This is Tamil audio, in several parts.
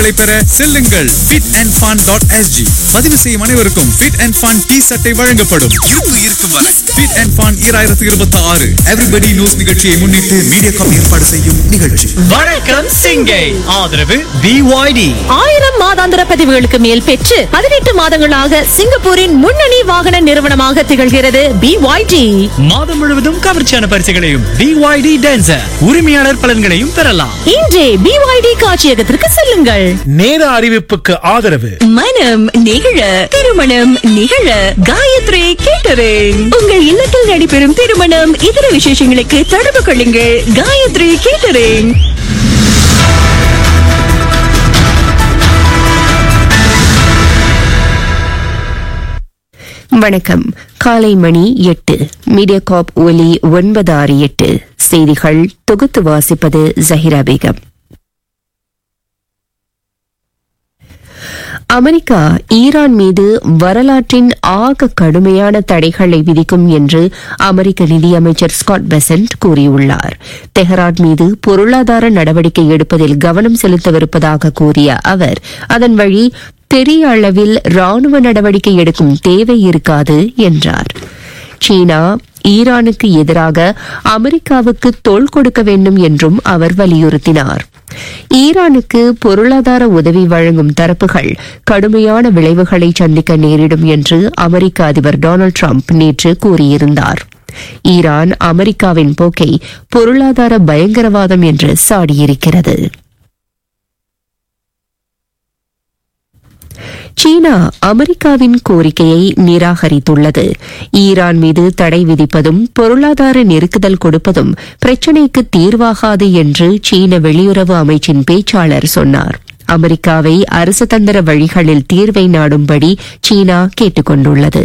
களை பெற செல்லுங்கள் fit and fun dot SG பதிவு செய்யும் அனைவருக்கும் fit and fun டி சட்டை வழங்கப்படும் இருப்பு இருக்கும் வரை fit and fun ஈராயிரத்து இருபத்தி ஆறு எவ்ரிபடி நியூஸ் நிகழ்ச்சியை முன்னிட்டு மீடியாகாம் ஏற்பாடு செய்யும் நிகழ்ச்சி வணக்கம் சிங்கை ஆதரவு பிஒய்டி ஆயிரம் மாதாந்திர பதிவுகளுக்கு மேல் பெற்று பதினெட்டு மாதங்களாக சிங்கப்பூரின் முன்னணி வாகன நிறுவனமாக திகழ்கிறது பிஒய்டி மாதம் முழுவதும் கவர்ச்சியான பரிசுகளையும் பிஒய்டி டான்சர் உரிமையாளர் பலன்களையும் பெறலாம் இன்றே பிஒய்டி காட்சியகத்திற்கு செல்லுங்கள் நேர அறிவிப்புக்கு ஆதரவு மனம் நிகழ திருமணம் நிகழ காயத்ரி கேட்டரிங் உங்கள் இல்லத்தில் நடைபெறும் திருமணம் இதர விசேஷங்களுக்கு தொடர்பு கொள்ளுங்கள் காயத்ரி கேட்டரிங் வணக்கம் காலை மணி எட்டு மீடியா காப் ஒலி ஒன்பது ஆறு எட்டு செய்திகள் தொகுத்து வாசிப்பது ஜஹிரா பேகம் அமெரிக்கா ஈரான் மீது வரலாற்றின் ஆக கடுமையான தடைகளை விதிக்கும் என்று அமெரிக்க நிதியமைச்சர் ஸ்காட் பெசன்ட் கூறியுள்ளார் தெஹரான் மீது பொருளாதார நடவடிக்கை எடுப்பதில் கவனம் செலுத்தவிருப்பதாக கூறிய அவர் அதன் வழி பெரிய அளவில் ராணுவ நடவடிக்கை எடுக்கும் தேவை இருக்காது என்றார் சீனா ஈரானுக்கு எதிராக அமெரிக்காவுக்கு தோள் கொடுக்க வேண்டும் என்றும் அவர் வலியுறுத்தினார் ஈரானுக்கு பொருளாதார உதவி வழங்கும் தரப்புகள் கடுமையான விளைவுகளை சந்திக்க நேரிடும் என்று அமெரிக்க அதிபர் டொனால்டு டிரம்ப் நேற்று கூறியிருந்தார் ஈரான் அமெரிக்காவின் போக்கை பொருளாதார பயங்கரவாதம் என்று சாடியிருக்கிறது சீனா அமெரிக்காவின் கோரிக்கையை நிராகரித்துள்ளது ஈரான் மீது தடை விதிப்பதும் பொருளாதார நெருக்குதல் கொடுப்பதும் பிரச்சினைக்கு தீர்வாகாது என்று சீன வெளியுறவு அமைச்சின் பேச்சாளர் சொன்னார் அமெரிக்காவை அரசு தந்திர வழிகளில் தீர்வை நாடும்படி சீனா கேட்டுக் கொண்டுள்ளது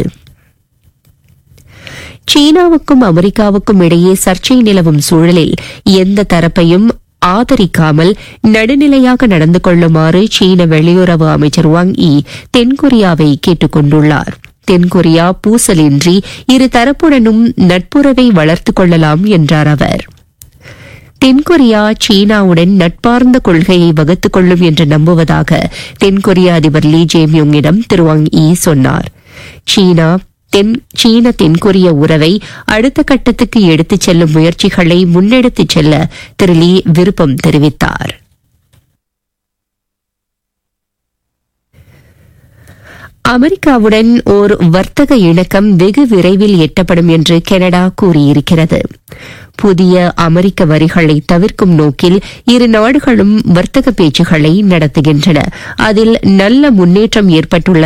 சீனாவுக்கும் அமெரிக்காவுக்கும் இடையே சர்ச்சை நிலவும் சூழலில் எந்த தரப்பையும் ஆதரிக்காமல் நடுநிலையாக நடந்து கொள்ளுமாறு சீன வெளியுறவு அமைச்சர் வாங் இ தென்கொரியாவை கேட்டுக் கொண்டுள்ளார் தென்கொரியா பூசலின்றி இரு தரப்புடனும் நட்புறவை வளர்த்துக் கொள்ளலாம் என்றார் அவர் தென்கொரியா சீனாவுடன் நட்பார்ந்த கொள்கையை வகுத்துக் கொள்ளும் என்று நம்புவதாக தென்கொரிய அதிபர் லீ ஜேமியோங்கிடம் திரு வாங் இ சொன்னார் சீனா தென் சீன தென்கொரிய உறவை அடுத்த கட்டத்துக்கு எடுத்துச் செல்லும் முயற்சிகளை முன்னெடுத்துச் செல்ல திரு லீ விருப்பம் தெரிவித்தார் அமெரிக்காவுடன் ஓர் வர்த்தக இணக்கம் வெகு விரைவில் எட்டப்படும் என்று கனடா கூறியிருக்கிறது புதிய அமெரிக்க வரிகளை தவிர்க்கும் நோக்கில் இரு நாடுகளும் வர்த்தக பேச்சுகளை நடத்துகின்றன அதில் நல்ல முன்னேற்றம் ஏற்பட்டுள்ள